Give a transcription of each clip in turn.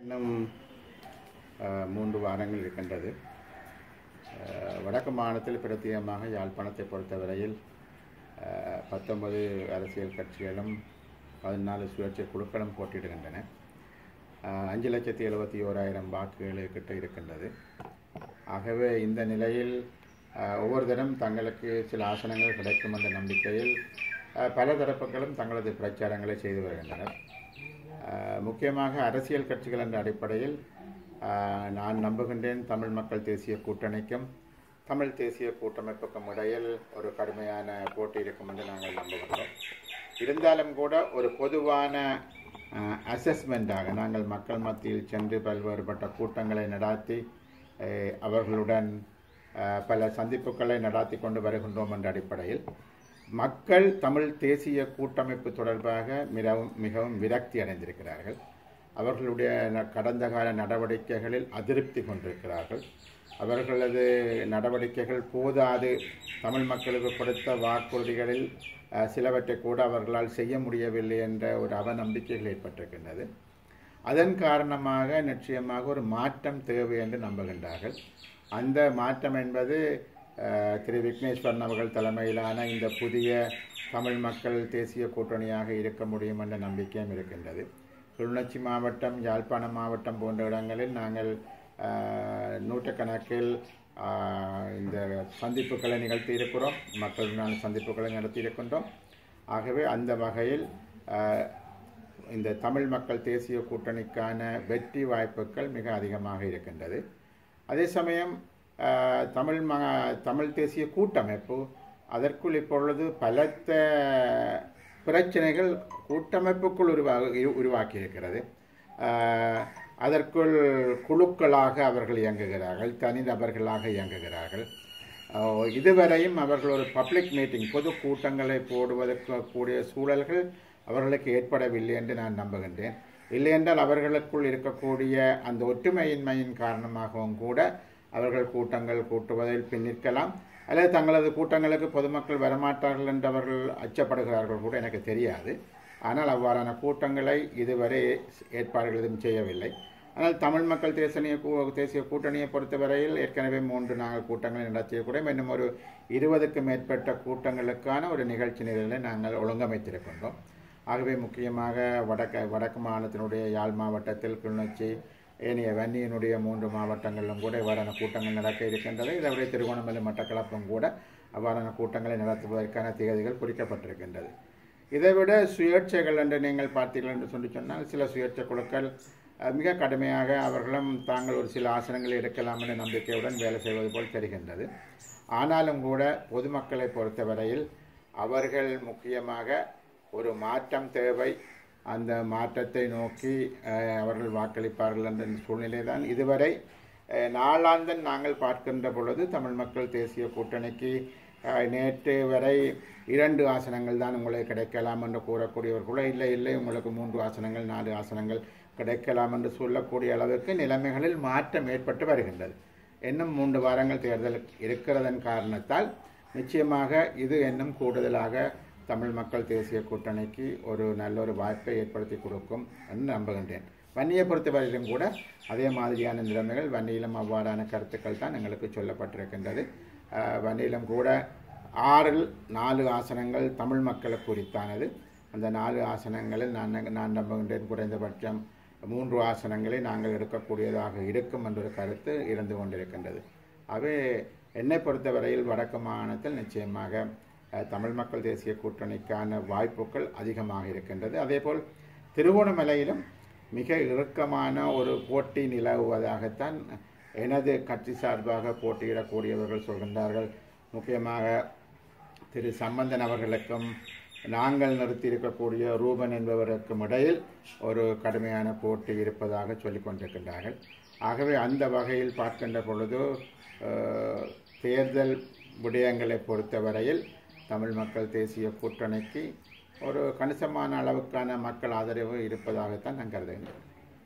இன்னும் அஹ், மூன்று வாரங்கள் இருக்கின்றது அஹ், வடக்கு மாநிலத்தில் பிரத்யேகமாக யாழ்ப்பாணத்தை பொறுத்தவரையில் அஹ், பத்தொன்பது அரசியல் கட்சிகளும் பதினாலு சுயேட்சை குழுக்களும் போட்டியிடுகின்றன அஹ், அஞ்சு லட்சத்தி எழுபத்தி ஓராயிரம் வாக்குகள் கிட்ட இருக்கின்றது ஆகவே இந்த நிலையில் அஹ், ஒவ்வொரு தினம் தங்களுக்கு சில ஆசனங்கள் கிடைக்கும் என்ற நம்பிக்கையில் அஹ், பல தரப்புகளும் தங்களது பிரச்சாரங்களை செய்து வருகின்றனர் அஹ், முக்கியமாக அரசியல் கட்சிகள் என்ற அடிப்படையில் அஹ், நான் நம்புகின்றேன் தமிழ் மக்கள் தேசிய கூட்டணிக்கும் தமிழ் தேசிய கூட்டமைப்புக்கும் இடையில் ஒரு கடுமையான போட்டி இருக்கும் என்று நாங்கள் நம்புகின்றோம் இருந்தாலும் கூட ஒரு பொதுவான அசஸ்மெண்ட்டாக நாங்கள் மக்கள் மத்தியில் சென்று பல்வேறுபட்ட கூட்டங்களை நடாத்தி அஹ், அவர்களுடன் அஹ், பல சந்திப்புகளை நடாத்தி கொண்டு வருகின்றோம் என்ற அடிப்படையில் மக்கள் தமிழ் தேசிய கூட்டமைப்பு தொடர்பாக மிகவும் மிகவும் விரக்தி அடைந்திருக்கிறார்கள் அவர்களுடைய ந- கடந்த கால நடவடிக்கைகளில் அதிருப்தி கொண்டிருக்கிறார்கள் அவர்களது நடவடிக்கைகள் போதாது தமிழ் மக்களுக்கு கொடுத்த வாக்குறுதிகளில் அஹ், சிலவற்றை கூட அவர்களால் செய்ய முடியவில்லை என்ற ஒரு அவநம்பிக்கைகள் ஏற்பட்டிருக்கின்றது அதன் காரணமாக நிச்சயமாக ஒரு மாற்றம் தேவை என்று நம்புகின்றார்கள் அந்த மாற்றம் என்பது அஹ், திரு விக்னேஸ்வரன் அவர்கள் தலைமையிலான இந்த புதிய தமிழ் மக்கள் தேசிய கூட்டணியாக இருக்க முடியும் என்ற நம்பிக்கையும் இருக்கின்றது கிளிநொச்சி மாவட்டம் யாழ்ப்பாணம் மாவட்டம் போன்ற இடங்களில் நாங்கள் அஹ், நூற்றுக்கணக்கில் அஹ், இந்த சந்திப்புகளை நிகழ்த்தி இருக்கிறோம் மக்களுடனான சந்திப்புகளை நடத்தி இருக்கின்றோம் ஆகவே அந்த வகையில் அஹ், இந்த தமிழ் மக்கள் தேசிய கூட்டணிக்கான வெற்றி வாய்ப்புகள் மிக அதிகமாக இருக்கின்றது அதே சமயம் அஹ், தமிழ் ம தமிழ் தேசிய கூட்டமைப்பு அதற்குள் இப்பொழுது பலத்த பிரச்சனைகள் கூட்டமைப்புக்குள் உருவா உருவாக்கி இருக்கிறது அஹ், அதற்குள் குழுக்களாக அவர்கள் இயங்குகிறார்கள் தனிநபர்களாக இயங்குகிறார்கள் அஹ், இதுவரையும் அவர்கள் ஒரு பப்ளிக் மீட்டிங் பொது கூட்டங்களை போடுவதற்கு கூடிய சூழல்கள் அவர்களுக்கு ஏற்படவில்லை என்று நான் நம்புகின்றேன் இல்லையென்றால் அவர்களுக்குள் இருக்கக்கூடிய அந்த ஒற்றுமையின்மையின் காரணமாகவும் கூட அவர்கள் கூட்டங்கள் கூட்டுவதில் பின்னிற்கலாம் அல்லது தங்களது கூட்டங்களுக்கு பொதுமக்கள் வரமாட்டார்கள் என்று அவர்கள் அச்சப்படுகிறார்கள் கூட எனக்கு தெரியாது ஆனால் அவ்வாறான கூட்டங்களை இதுவரை ஏற்பாடுகள் எதுவும் செய்யவில்லை ஆனால் தமிழ் மக்கள் தேசிய கூ- தேசிய கூட்டணியை பொறுத்தவரையில் ஏற்கனவே மூன்று நாங்கள் கூட்டங்களை நடத்தியக்கூட இன்னும் ஒரு இருபதுக்கும் மேற்பட்ட கூட்டங்களுக்கான ஒரு நிகழ்ச்சி நிரலை நாங்கள் ஒழுங்கமைத்திருக்கின்றோம் ஆகவே முக்கியமாக வடக்கு வடக்கு மாநிலத்தினுடைய யாழ் மாவட்டத்தில் கிளிநொச்சி ஏனைய வன்னியினுடைய மூன்று மாவட்டங்களிலும் கூட இவ்வாறான கூட்டங்கள் நடக்க இருக்கின்றது இதை திருகோணமலை மட்டக்களப்பும் கூட அவ்வாறான கூட்டங்களை நடத்துவதற்கான தேதிகள் குறிக்கப்பட்டிருக்கின்றது இதைவிட சுயேட்சைகள் என்று நீங்கள் பார்த்தீர்கள் என்று சொல்லி சொன்னால் சில சுயேட்சை குழுக்கள் அஹ், மிக கடுமையாக அவர்களும் தாங்கள் ஒரு சில ஆசனங்களை எடுக்கலாம் என்ற நம்பிக்கையுடன் வேலை செய்வது போல் தெரிகின்றது ஆனாலும் கூட பொதுமக்களை பொறுத்தவரையில் அவர்கள் முக்கியமாக ஒரு மாற்றம் தேவை அந்த மாற்றத்தை நோக்கி அஹ், அவர்கள் வாக்களிப்பார்கள் என்ற சூழ்நிலை தான் இதுவரை அஹ், நாளாந்தன் நாங்கள் பார்க்கின்ற பொழுது தமிழ் மக்கள் தேசிய கூட்டணிக்கு அஹ், நேற்று வரை இரண்டு ஆசனங்கள் தான் உங்களுக்கு கிடைக்கலாம் என்று கூறக்கூடியவர் கூட இல்லை இல்லை உங்களுக்கு மூன்று ஆசனங்கள் நாலு ஆசனங்கள் கிடைக்கலாம் என்று சொல்லக்கூடிய அளவுக்கு நிலைமைகளில் மாற்றம் ஏற்பட்டு வருகின்றது இன்னும் மூன்று வாரங்கள் தேர்தல் இருக்கிறதன் காரணத்தால் நிச்சயமாக இது இன்னும் கூடுதலாக தமிழ் மக்கள் தேசிய கூட்டணிக்கு ஒரு நல்ல ஒரு வாய்ப்பை ஏற்படுத்தி கொடுக்கும் என்று நம்புகின்றேன் வன்னியை பொறுத்தவரையிலும் கூட அதே மாதிரியான நிலைமைகள் வன்னியிலும் அவ்வாறான கருத்துக்கள் தான் எங்களுக்கு சொல்லப்பட்டிருக்கின்றது அஹ், வன்னியிலும் கூட ஆறில் நாலு ஆசனங்கள் தமிழ் மக்களுக்கு குறித்தானது அந்த நாலு ஆசனங்களில் நான் நான் நம்புகின்றேன் குறைந்தபட்சம் மூன்று ஆசனங்களை நாங்கள் எடுக்கக்கூடியதாக இருக்கும் என்ற ஒரு கருத்து இருந்து கொண்டிருக்கின்றது அவை என்னை பொறுத்தவரையில் வடக்கு மாகாணத்தில் நிச்சயமாக அஹ், தமிழ் மக்கள் தேசிய கூட்டணிக்கான வாய்ப்புகள் அதிகமாக இருக்கின்றது அதேபோல் திருவோணமலையிலும் மிக இறுக்கமான ஒரு போட்டி நிலவுவதாகத்தான் எனது கட்சி சார்பாக போட்டியிடக்கூடியவர்கள் சொல்கின்றார்கள் முக்கியமாக திரு சம்பந்தன் அவர்களுக்கும் நாங்கள் நிறுத்தியிருக்கக்கூடிய ரூபன் என்பவருக்கும் இடையில் ஒரு கடுமையான போட்டி இருப்பதாக சொல்லிக் கொண்டிருக்கின்றார்கள் ஆகவே அந்த வகையில் பார்க்கின்ற பொழுது அஹ், தேர்தல் விடயங்களை பொறுத்தவரையில் தமிழ் மக்கள் தேசிய கூட்டணிக்கு ஒரு கணிசமான அளவுக்கான மக்கள் ஆதரவு இருப்பதாகத்தான் நான் கருதுகின்றேன்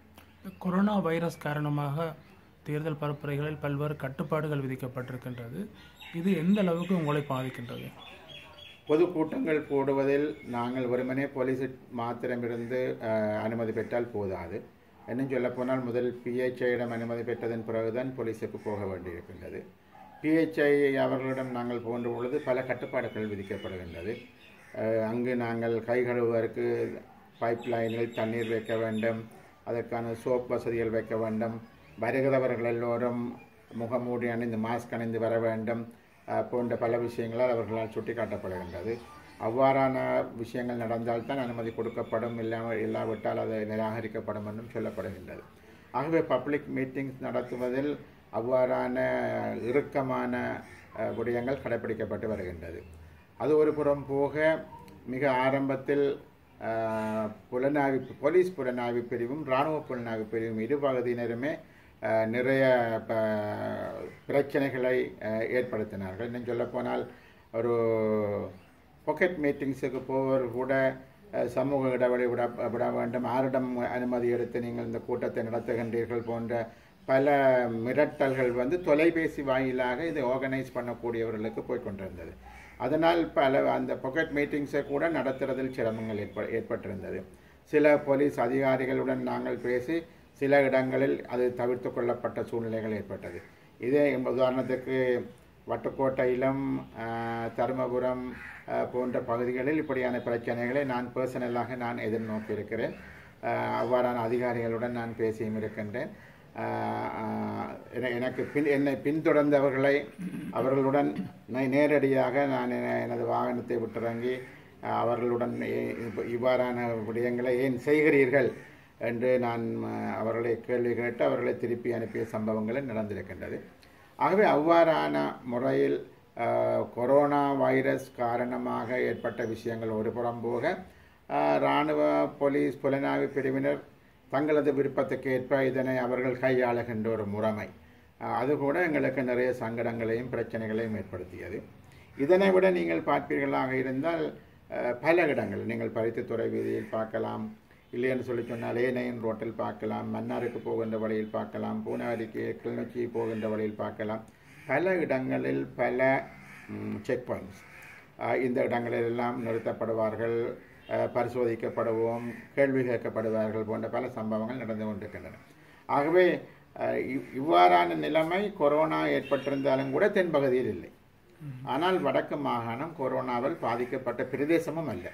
கொரோனா வைரஸ் காரணமாக தேர்தல் பரப்புரைகளில் பல்வேறு கட்டுப்பாடுகள் விதிக்கப்பட்டிருக்கின்றது இது எந்த அளவுக்கு உங்களை பாதிக்கின்றது பொதுக்கூட்டங்கள் போடுவதில் நாங்கள் வெறுமனே போலீஸ் மாத்திரமிருந்து அஹ், அனுமதி பெற்றால் போதாது இன்னும் சொல்லப்போனால் முதல் பிஹெச்ஐயிடம் அனுமதி பெற்றதன் பிறகுதான் போலீஸுக்கு போக வேண்டியிருக்கின்றது பிஹெச்ஐ அவர்களிடம் நாங்கள் போன்ற பொழுது பல கட்டுப்பாடுகள் விதிக்கப்படுகின்றது அஹ், அங்கு நாங்கள் கை கழுவுவதற்கு பைப் லைனில் தண்ணீர் வைக்க வேண்டும் அதற்கான சோப் வசதிகள் வைக்க வேண்டும் வருகிறவர்கள் எல்லோரும் முகமூடி அணிந்து மாஸ்க் அணிந்து வர வேண்டும் அஹ், போன்ற பல விஷயங்களால் அவர்களால் சுட்டிக்காட்டப்படுகின்றது அவ்வாறான விஷயங்கள் நடந்தால்தான் அனுமதி கொடுக்கப்படும் இல்லாமல் இல்லாவிட்டால் அது நிராகரிக்கப்படும் என்றும் சொல்லப்படுகின்றது ஆகவே பப்ளிக் மீட்டிங்ஸ் நடத்துவதில் அவ்வாறான இறுக்கமான அஹ், விடயங்கள் கடைபிடிக்கப்பட்டு வருகின்றது அது ஒரு புறம் போக மிக ஆரம்பத்தில் அஹ், புலனாய்வு போலீஸ் புலனாய்வு பிரிவும் இராணுவ புலனாய்வு பிரிவும் இரு பகுதியினருமே அஹ், நிறைய ப- பிரச்சனைகளை அஹ், ஏற்படுத்தினார்கள் இன்னும் சொல்லப்போனால் ஒரு பாக்கெட் மீட்டிங்ஸுக்கு போவர் கூட அஹ், சமூக இடைவெளி விட விட வேண்டும் ஆரிடம் அனுமதி எடுத்து நீங்கள் இந்த கூட்டத்தை நடத்துகின்றீர்கள் போன்ற பல மிரட்டல்கள் வந்து தொலைபேசி வாயிலாக இதை ஆர்கனைஸ் பண்ணக்கூடியவர்களுக்கு போய் கொண்டிருந்தது அதனால் பல அந்த பாக்கெட் மீட்டிங்ஸை கூட நடத்துறதில் சிரமங்கள் ஏற்ப ஏற்பட்டிருந்தது சில போலீஸ் அதிகாரிகளுடன் நாங்கள் பேசி சில இடங்களில் அது தவிர்த்து கொள்ளப்பட்ட சூழ்நிலைகள் ஏற்பட்டது இதே உதாரணத்துக்கு வட்டுக்கோட்டையிலும் ஆஹ், தருமபுரம் ஆஹ், போன்ற பகுதிகளில் இப்படியான பிரச்சனைகளை நான் பர்சனலாக நான் எதிர்நோக்கி இருக்கிறேன் ஆஹ், அவ்வாறான அதிகாரிகளுடன் நான் பேசியும் இருக்கின்றேன் ஆஹ், ஆஹ், என- எனக்கு பின் என்னை பின்தொடர்ந்தவர்களை அவர்களுடன் நே- நேரடியாக நான் என- எனது வாகனத்தை விட்டிறங்கி ஆஹ், அவர்களுடன் ஏ- இப்ப- இவ்வாறான விடயங்களை ஏன் செய்கிறீர்கள் என்று நான் ஆஹ், அவர்களை கேள்வி கேட்டு அவர்களை திருப்பி அனுப்பிய சம்பவங்கள் நடந்திருக்கின்றது ஆகவே அவ்வாறான முறையில் ஆஹ், கொரோனா வைரஸ் காரணமாக ஏற்பட்ட விஷயங்கள் ஒரு புறம் போக ஆஹ், இராணுவ போலீஸ் புலனாய்வு பிரிவினர் தங்களது விருப்பத்துக்கு ஏற்ப இதனை அவர்கள் கையாளுகின்ற ஒரு முறைமை ஆஹ், அது கூட எங்களுக்கு நிறைய சங்கடங்களையும் பிரச்சனைகளையும் ஏற்படுத்தியது இதனை விட நீங்கள் பார்ப்பீர்களாக இருந்தால் ஆஹ், பல இடங்கள் நீங்கள் பருத்தித்துறை வீதியில் பார்க்கலாம் இல்லை என்று சொல்லி சொன்னால் ஏனையன் ரோட்டில் பார்க்கலாம் மன்னாருக்கு போகின்ற வழியில் பார்க்கலாம் பூனாரிக்கு கிளிநொச்சி போகின்ற வழியில் பார்க்கலாம் பல இடங்களில் பல செக் பாயிண்ட்ஸ் இந்த இடங்களில் எல்லாம் நிறுத்தப்படுவார்கள் அஹ், பரிசோதிக்கப்படுவோம் கேள்வி கேட்கப்படுவார்கள் போன்ற பல சம்பவங்கள் நடந்து கொண்டிருக்கின்றன ஆகவே அஹ், இவ்- இவ்வாறான நிலைமை கொரோனா ஏற்பட்டிருந்தாலும் கூட தென்பகுதியில் இல்லை ஆனால் வடக்கு மாகாணம் கொரோனாவால் பாதிக்கப்பட்ட பிரதேசமும் அல்ல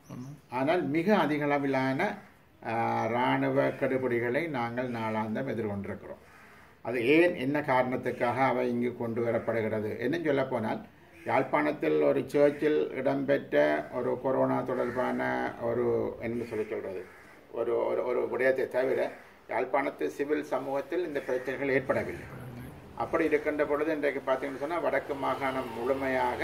ஆனால் மிக அதிக அளவிலான ஆஹ், இராணுவ கெடுபிடிகளை நாங்கள் நாளாந்தம் எதிர்கொண்டிருக்கிறோம் அது ஏன் என்ன காரணத்துக்காக அவை இங்கு கொண்டு வரப்படுகிறது என்னன்னு சொல்லப் போனால் யாழ்ப்பாணத்தில் ஒரு சர்ச்சில் இடம்பெற்ற ஒரு கொரோனா தொடர்பான ஒரு என்ன சொல்லி சொல்கிறது ஒரு ஒரு ஒரு விடயத்தை தவிர யாழ்ப்பாணத்து சிவில் சமூகத்தில் இந்த பிரச்சனைகள் ஏற்படவில்லை அப்படி இருக்கின்ற பொழுது இன்றைக்கு பார்த்தீங்கன்னு சொன்னால் வடக்கு மாகாணம் முழுமையாக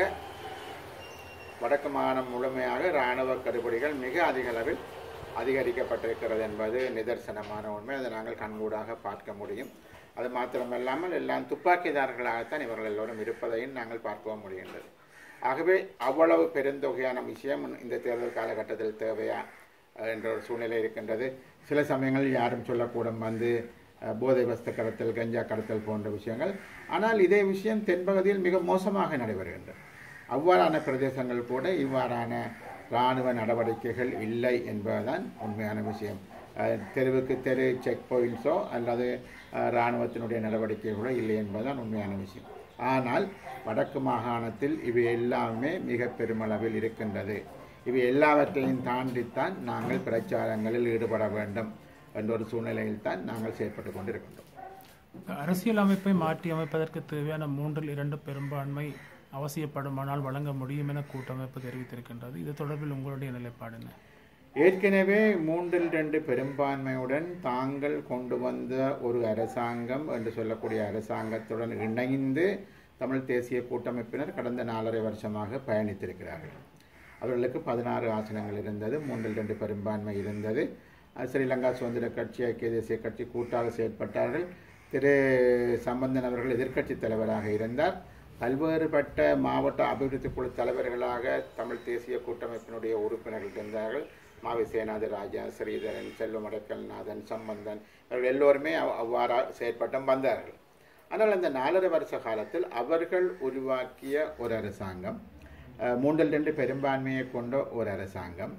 வடக்கு மாகாணம் முழுமையாக இராணுவ கடுபிடிகள் மிக அதிக அளவில் அதிகரிக்கப்பட்டிருக்கிறது என்பது நிதர்சனமான உண்மை அதை நாங்கள் கண்கூடாக பார்க்க முடியும் அது மாத்திரமல்லாமல் எல்லாம் துப்பாக்கிதார்களாகத்தான் இவர்கள் எல்லோரும் இருப்பதையும் நாங்கள் பார்க்கவும் முடிகின்றது ஆகவே அவ்வளவு பெருந்தொகையான விஷயம் இந்த தேர்தல் காலகட்டத்தில் தேவையா அஹ், என்ற ஒரு சூழ்நிலை இருக்கின்றது சில சமயங்களில் யாரும் சொல்லக்கூடும் வந்து அஹ், போதை வஸ்து கடத்தல் கஞ்சா கடத்தல் போன்ற விஷயங்கள் ஆனால் இதே விஷயம் தென்பகுதியில் மிக மோசமாக நடைபெறுகின்றது அவ்வாறான பிரதேசங்கள் கூட இவ்வாறான இராணுவ நடவடிக்கைகள் இல்லை என்பதுதான் உண்மையான விஷயம் அஹ், தெருவுக்கு தெரு செக் பாயிண்ட்ஸோ அல்லது அஹ், இராணுவத்தினுடைய நடவடிக்கைகளோ இல்லை என்பதுதான் உண்மையான விஷயம் ஆனால் வடக்கு மாகாணத்தில் இவை எல்லாமே மிக பெருமளவில் இருக்கின்றது இவை எல்லாவற்றையும் தாண்டித்தான் நாங்கள் பிரச்சாரங்களில் ஈடுபட வேண்டும் என்ற ஒரு சூழ்நிலையில் தான் நாங்கள் செயற்பட்டு கொண்டிருக்கின்றோம் அரசியல் அமைப்பை மாற்றி அமைப்பதற்கு தேவையான மூன்றில் இரண்டு பெரும்பான்மை அவசியப்படுமானால் வழங்க முடியும் என கூட்டமைப்பு தெரிவித்திருக்கின்றது இது தொடர்பில் உங்களுடைய நிலைப்பாடு என்ன ஏற்கனவே மூன்றில் ரெண்டு பெரும்பான்மையுடன் தாங்கள் கொண்டு வந்த ஒரு அரசாங்கம் என்று சொல்லக்கூடிய அரசாங்கத்துடன் இணைந்து தமிழ் தேசிய கூட்டமைப்பினர் கடந்த நாலரை வருஷமாக பயணித்திருக்கிறார்கள் அவர்களுக்கு பதினாறு ஆசனங்கள் இருந்தது மூன்றில் ரெண்டு பெரும்பான்மை இருந்தது அஹ் ஸ்ரீலங்கா சுதந்திர கட்சி ஐக்கிய தேசிய கட்சி கூட்டாக செயற்பட்டார்கள் திரு சம்பந்தன் அவர்கள் எதிர்க்கட்சி தலைவராக இருந்தார் பல்வேறுபட்ட மாவட்ட அபிவிருத்தி குழு தலைவர்களாக தமிழ் தேசிய கூட்டமைப்பினுடைய உறுப்பினர்கள் இருந்தார்கள் மாவி சேனாதி ராஜா ஸ்ரீதரன் செல்வமடக்கல்நாதன் சம்பந்தன் இவர்கள் எல்லோருமே அவ்- அவ்வாறா செயற்பட்டும் வந்தார்கள் ஆனால் அந்த நாலரை வருஷ காலத்தில் அவர்கள் உருவாக்கிய ஒரு அரசாங்கம் அஹ், மூன்றில் ரெண்டு பெரும்பான்மையை கொண்ட ஒரு அரசாங்கம்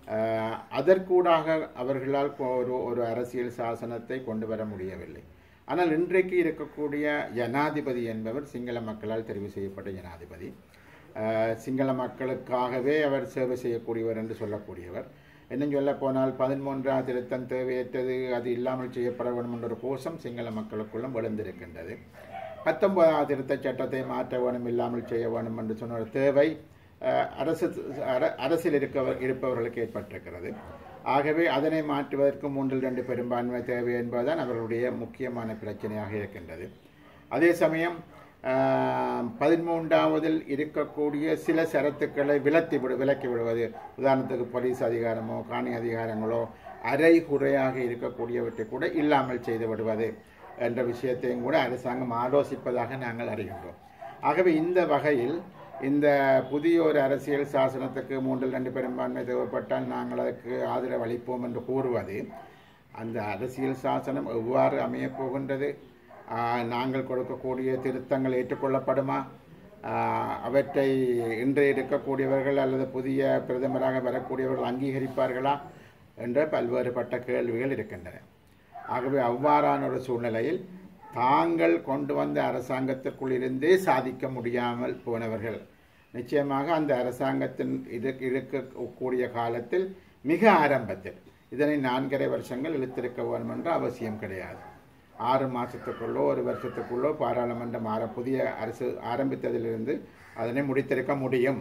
அஹ், அதற்கூடாக அவர்களால் கொ- ஒரு ஒரு அரசியல் சாசனத்தை கொண்டு வர முடியவில்லை ஆனால் இன்றைக்கு இருக்கக்கூடிய ஜனாதிபதி என்பவர் சிங்கள மக்களால் தெரிவு செய்யப்பட்ட ஜனாதிபதி அஹ், சிங்கள மக்களுக்காகவே அவர் சேவை செய்யக்கூடியவர் என்று சொல்லக்கூடியவர் இன்னும் சொல்ல போனால் பதிமூன்றாம் திருத்தம் தேவையற்றது அது இல்லாமல் செய்யப்பட வேண்டும் என்ற ஒரு கோஷம் சிங்கள மக்களுக்குள்ளும் விழுந்திருக்கின்றது பத்தொன்பதாம் திருத்தச் சட்டத்தை மாற்ற வேணும் இல்லாமல் செய்ய வேணும் என்று சொன்ன ஒரு தேவை அஹ், அரசு அர- அரசில் இருக்க இருப்பவர்களுக்கு ஏற்பட்டிருக்கிறது ஆகவே அதனை மாற்றுவதற்கு மூன்றில் ரெண்டு பெரும்பான்மை தேவை என்பதுதான் அவர்களுடைய முக்கியமான பிரச்சனையாக இருக்கின்றது அதே சமயம் ஆஹ், பதிமூன்றாவதில் இருக்கக்கூடிய சில சரத்துக்களை விலத்தி விடு விலக்கி விடுவது உதாரணத்துக்கு போலீஸ் அதிகாரமோ காணி அதிகாரங்களோ அரை குறையாக இருக்கக்கூடியவற்றை கூட இல்லாமல் செய்து விடுவது என்ற விஷயத்தையும் கூட அரசாங்கம் ஆலோசிப்பதாக நாங்கள் அறிகின்றோம் ஆகவே இந்த வகையில் இந்த புதிய ஒரு அரசியல் சாசனத்துக்கு மூன்றில் ரெண்டு பெரும்பான்மை தேவைப்பட்டால் நாங்கள் அதற்கு ஆதரவு அளிப்போம் என்று கூறுவது அந்த அரசியல் சாசனம் எவ்வாறு அமையப் போகின்றது ஆஹ், நாங்கள் கொடுக்கக்கூடிய திருத்தங்கள் ஏற்றுக்கொள்ளப்படுமா ஆஹ், அவற்றை இன்று இருக்கக்கூடியவர்கள் அல்லது புதிய பிரதமராக வரக்கூடியவர்கள் அங்கீகரிப்பார்களா என்ற பல்வேறுபட்ட கேள்விகள் இருக்கின்றன ஆகவே அவ்வாறான ஒரு சூழ்நிலையில் தாங்கள் கொண்டு வந்த அரசாங்கத்திற்குள் இருந்தே சாதிக்க முடியாமல் போனவர்கள் நிச்சயமாக அந்த அரசாங்கத்தின் இது இருக்கக்கூடிய காலத்தில் மிக ஆரம்பத்தில் இதனை நான்கரை வருஷங்கள் இழுத்திருக்க வேண்டும் என்ற அவசியம் கிடையாது ஆறு மாதத்துக்குள்ளோ ஒரு வருஷத்துக்குள்ளோ பாராளுமன்றம் ஆர புதிய அரசு ஆரம்பித்ததிலிருந்து அதனை முடித்திருக்க முடியும்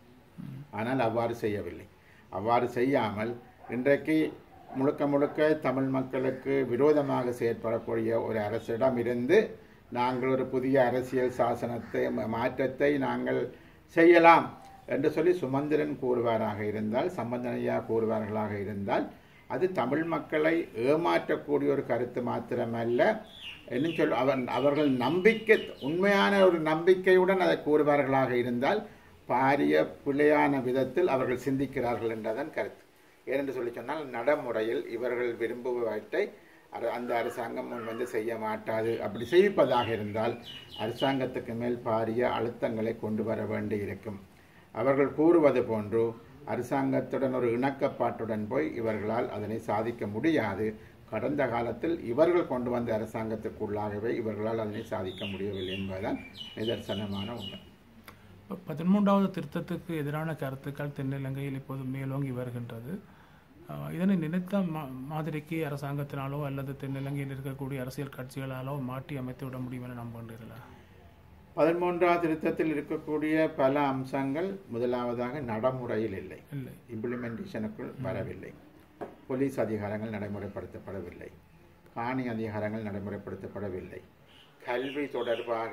ஆனால் அவ்வாறு செய்யவில்லை அவ்வாறு செய்யாமல் இன்றைக்கு முழுக்க முழுக்க தமிழ் மக்களுக்கு விரோதமாக செயற்படக்கூடிய ஒரு அரசிடம் இருந்து நாங்கள் ஒரு புதிய அரசியல் சாசனத்தை ம- மாற்றத்தை நாங்கள் செய்யலாம் என்று சொல்லி சுமந்திரன் கூறுவாராக இருந்தால் சம்பந்தனையா கூறுவார்களாக இருந்தால் அது தமிழ் மக்களை ஏமாற்றக்கூடிய ஒரு கருத்து மாத்திரமல்ல இன்னும் சொல் அவன் அவர்கள் நம்பிக்கை உண்மையான ஒரு நம்பிக்கையுடன் அதை கூறுவார்களாக இருந்தால் பாரிய பிழையான விதத்தில் அவர்கள் சிந்திக்கிறார்கள் என்றதன் கருத்து ஏனென்று சொல்லி சொன்னால் நடைமுறையில் இவர்கள் விரும்புவற்றை அர- அந்த அரசாங்கம் முன் வந்து செய்ய மாட்டாது அப்படி செய்விப்பதாக இருந்தால் அரசாங்கத்துக்கு மேல் பாரிய அழுத்தங்களை கொண்டு வர வேண்டி இருக்கும் அவர்கள் கூறுவது போன்று அரசாங்கத்துடன் ஒரு இணக்கப்பாட்டுடன் போய் இவர்களால் அதனை சாதிக்க முடியாது கடந்த காலத்தில் இவர்கள் கொண்டு வந்த அரசாங்கத்துக்குள்ளாகவே இவர்களால் அதனை சாதிக்க முடியவில்லை என்பதுதான் நிதர்சனமான உண்மை இப்ப பதிமூன்றாவது திருத்தத்துக்கு எதிரான கருத்துக்கள் தென்னிலங்கையில் இப்போது மேலோங்கி வருகின்றது ஆஹ் இதனை நினைத்த மா- மாதிரிக்கு அரசாங்கத்தினாலோ அல்லது தென்னிலங்கையில் இருக்கக்கூடிய அரசியல் கட்சிகளாலோ மாற்றி அமைத்து விட முடியும் என நம்புகின்றீர்களா பதிமூன்றாவது திருத்தத்தில் இருக்கக்கூடிய பல அம்சங்கள் முதலாவதாக நடைமுறையில் இல்லை இல்லை இம்ப்ளிமெண்டேஷனுக்குள் வரவில்லை போலீஸ் அதிகாரங்கள் நடைமுறைப்படுத்தப்படவில்லை காணி அதிகாரங்கள் நடைமுறைப்படுத்தப்படவில்லை கல்வி தொடர்பாக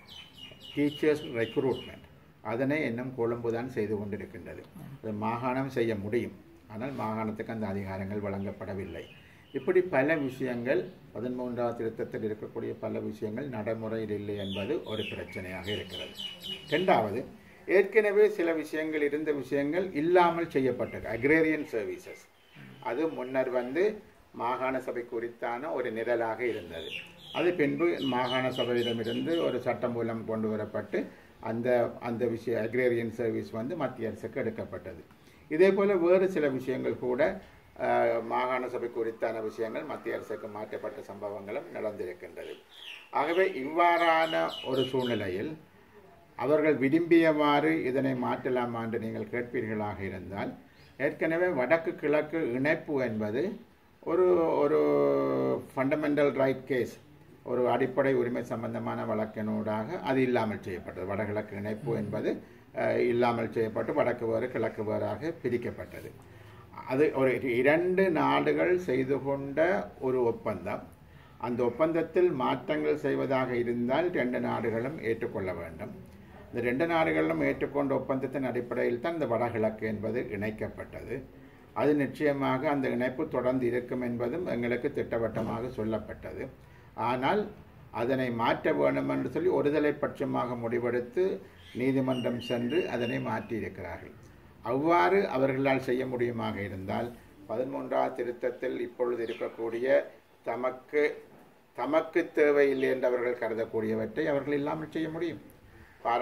டீச்சர்ஸ் ரெக்ரூட்மெண்ட் அதனை இன்னும் கொழும்பு தான் செய்து கொண்டிருக்கின்றது அது மாகாணம் செய்ய முடியும் ஆனால் மாகாணத்துக்கு அந்த அதிகாரங்கள் வழங்கப்படவில்லை இப்படி பல விஷயங்கள் பதிமூன்றாவது திருத்தத்தில் இருக்கக்கூடிய பல விஷயங்கள் நடைமுறையில் இல்லை என்பது ஒரு பிரச்சனையாக இருக்கிறது ரெண்டாவது ஏற்கனவே சில விஷயங்கள் இருந்த விஷயங்கள் இல்லாமல் செய்யப்பட்டது அக்ரேரியன் சர்வீசஸ் அது முன்னர் வந்து மாகாண சபை குறித்தான ஒரு நிரலாக இருந்தது அது பின்பு மாகாண சபையிடமிருந்து ஒரு சட்டம் மூலம் கொண்டு வரப்பட்டு அந்த அந்த விஷய அக்ரேரியன் சர்வீஸ் வந்து மத்திய அரசுக்கு எடுக்கப்பட்டது இதே போல வேறு சில விஷயங்கள் கூட அஹ், மாகாண சபை குறித்தான விஷயங்கள் மத்திய அரசுக்கு மாற்றப்பட்ட சம்பவங்களும் நடந்திருக்கின்றது ஆகவே இவ்வாறான ஒரு சூழ்நிலையில் அவர்கள் விரும்பியவாறு இதனை மாற்றலாமா என்று நீங்கள் கேட்பீர்களாக இருந்தால் ஏற்கனவே வடக்கு கிழக்கு இணைப்பு என்பது ஒரு ஒரு ஃபண்டமெண்டல் ரைட் கேஸ் ஒரு அடிப்படை உரிமை சம்பந்தமான வழக்கினூடாக அது இல்லாமல் செய்யப்பட்டது வடகிழக்கு இணைப்பு என்பது அஹ், இல்லாமல் செய்யப்பட்டு வடக்கு வேறு கிழக்கு வேறாக பிரிக்கப்பட்டது அது ஒரு இரண்டு நாடுகள் செய்து கொண்ட ஒரு ஒப்பந்தம் அந்த ஒப்பந்தத்தில் மாற்றங்கள் செய்வதாக இருந்தால் ரெண்டு நாடுகளும் ஏற்றுக்கொள்ள வேண்டும் இந்த ரெண்டு நாடுகளும் ஏற்றுக்கொண்ட ஒப்பந்தத்தின் அடிப்படையில் தான் இந்த வடகிழக்கு என்பது இணைக்கப்பட்டது அது நிச்சயமாக அந்த இணைப்பு தொடர்ந்து இருக்கும் என்பதும் எங்களுக்கு திட்டவட்டமாக சொல்லப்பட்டது ஆனால் அதனை மாற்ற வேண்டும் என்று சொல்லி ஒருதலை பட்சமாக முடிவெடுத்து நீதிமன்றம் சென்று அதனை மாற்றியிருக்கிறார்கள் அவ்வாறு அவர்களால் செய்ய முடியுமாக இருந்தால் பதிமூன்றாவது திருத்தத்தில் இப்பொழுது இருக்கக்கூடிய தமக்கு தமக்கு தேவையில்லை என்று அவர்கள் கருதக்கூடியவற்றை அவர்கள் இல்லாமல் செய்ய முடியும்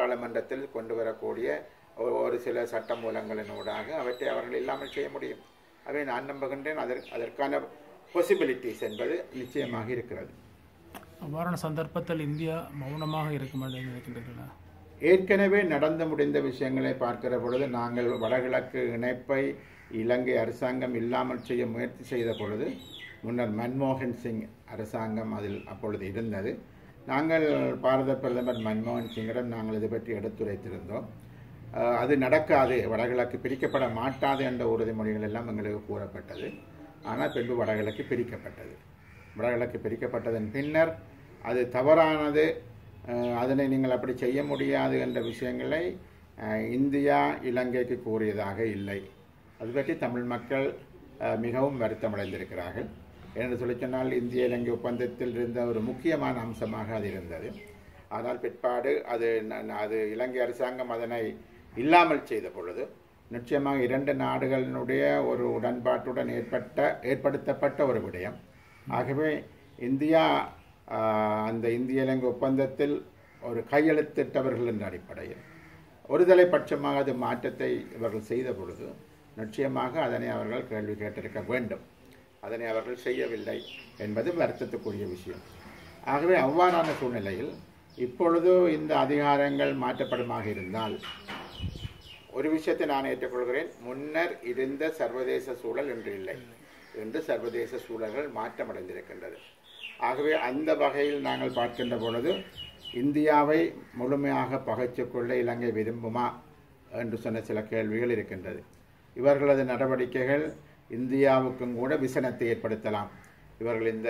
பாராளுமன்றத்தில் கொண்டு வரக்கூடிய ஒரு- ஒரு சில சட்ட மூலங்களினூடாக அவற்றை அவர்கள் இல்லாமல் செய்ய முடியும் அவை நான் நம்புகின்றேன் அதற்கு அதற்கான பாசிபிலிட்டிஸ் என்பது நிச்சயமாக இருக்கிறது அவ்வாறான சந்தர்ப்பத்தில் இந்தியா மௌனமாக இருக்கும் என்று நினைக்கின்றீர்களா ஏற்கனவே நடந்து முடிந்த விஷயங்களை பார்க்கிற பொழுது நாங்கள் வடகிழக்கு இணைப்பை இலங்கை அரசாங்கம் இல்லாமல் செய்ய முயற்சி செய்த பொழுது முன்னர் மன்மோகன் சிங் அரசாங்கம் அதில் அப்பொழுது இருந்தது நாங்கள் பாரத பிரதமர் மன்மோகன் சிங்கிடம் நாங்கள் இது பற்றி எடுத்துரைத்திருந்தோம் அஹ், அது நடக்காது வடகிழக்கு பிரிக்கப்பட மாட்டாது என்ற உறுதிமொழிகள் எல்லாம் எங்களுக்கு கூறப்பட்டது ஆனால் பின்பு வடகிழக்கு பிரிக்கப்பட்டது வடகிழக்கு பிரிக்கப்பட்டதன் பின்னர் அது தவறானது அஹ், அதனை நீங்கள் அப்படி செய்ய முடியாது என்ற விஷயங்களை அஹ், இந்தியா இலங்கைக்கு கூறியதாக இல்லை அது பற்றி தமிழ் மக்கள் அஹ், மிகவும் வருத்தமடைந்திருக்கிறார்கள் என்று சொல்லி சொன்னால் இந்திய இலங்கை ஒப்பந்தத்தில் இருந்த ஒரு முக்கியமான அம்சமாக அது இருந்தது ஆனால் பிற்பாடு அது ந- அது இலங்கை அரசாங்கம் அதனை இல்லாமல் செய்த பொழுது நிச்சயமாக இரண்டு நாடுகளினுடைய ஒரு உடன்பாட்டுடன் ஏற்பட்ட ஏற்படுத்தப்பட்ட ஒரு விடயம் ஆகவே இந்தியா ஆஹ், அந்த இந்திய இலங்கை ஒப்பந்தத்தில் ஒரு கையெழுத்திட்டவர்கள் என்ற அடிப்படையில் ஒருதலை பட்சமாக அது மாற்றத்தை இவர்கள் செய்த பொழுது நிச்சயமாக அதனை அவர்கள் கேள்வி கேட்டிருக்க வேண்டும் அதனை அவர்கள் செய்யவில்லை என்பது வருத்தத்துக்குரிய விஷயம் ஆகவே அவ்வாறான சூழ்நிலையில் இப்பொழுது இந்த அதிகாரங்கள் மாற்றப்படுமாக இருந்தால் ஒரு விஷயத்தை நான் ஏற்றுக்கொள்கிறேன் முன்னர் இருந்த சர்வதேச சூழல் இன்று இல்லை இன்று சர்வதேச சூழல்கள் மாற்றமடைந்திருக்கின்றது ஆகவே அந்த வகையில் நாங்கள் பார்க்கின்ற பொழுது இந்தியாவை முழுமையாக பகைத்துக்கொள்ள இலங்கை விரும்புமா என்று சொன்ன சில கேள்விகள் இருக்கின்றது இவர்களது நடவடிக்கைகள் இந்தியாவுக்கும் கூட விசனத்தை ஏற்படுத்தலாம் இவர்கள் இந்த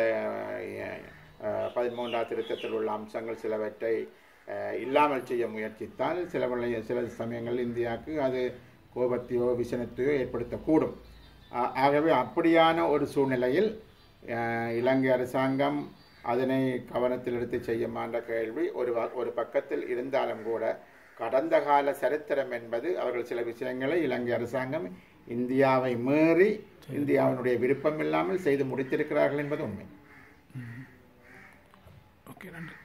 அஹ், பதிமூன்றாம் திருத்தத்தில் உள்ள அம்சங்கள் சிலவற்றை அஹ், இல்லாமல் செய்ய முயற்சித்தால் சில வேளை- சில சமயங்கள் இந்தியாவுக்கு அது கோபத்தையோ விசனத்தையோ ஏற்படுத்தக்கூடும் ஆ- ஆகவே அப்படியான ஒரு சூழ்நிலையில் அஹ், இலங்கை அரசாங்கம் அதனை கவனத்தில் எடுத்து செய்யுமான்ற கேள்வி ஒரு வ- ஒரு பக்கத்தில் இருந்தாலும் கூட கடந்த கால சரித்திரம் என்பது அவர்கள் சில விஷயங்களை இலங்கை அரசாங்கம் இந்தியாவை மீறி இந்தியாவினுடைய விருப்பம் இல்லாமல் செய்து முடித்திருக்கிறார்கள் என்பது உண்மை ஓகே நன்றி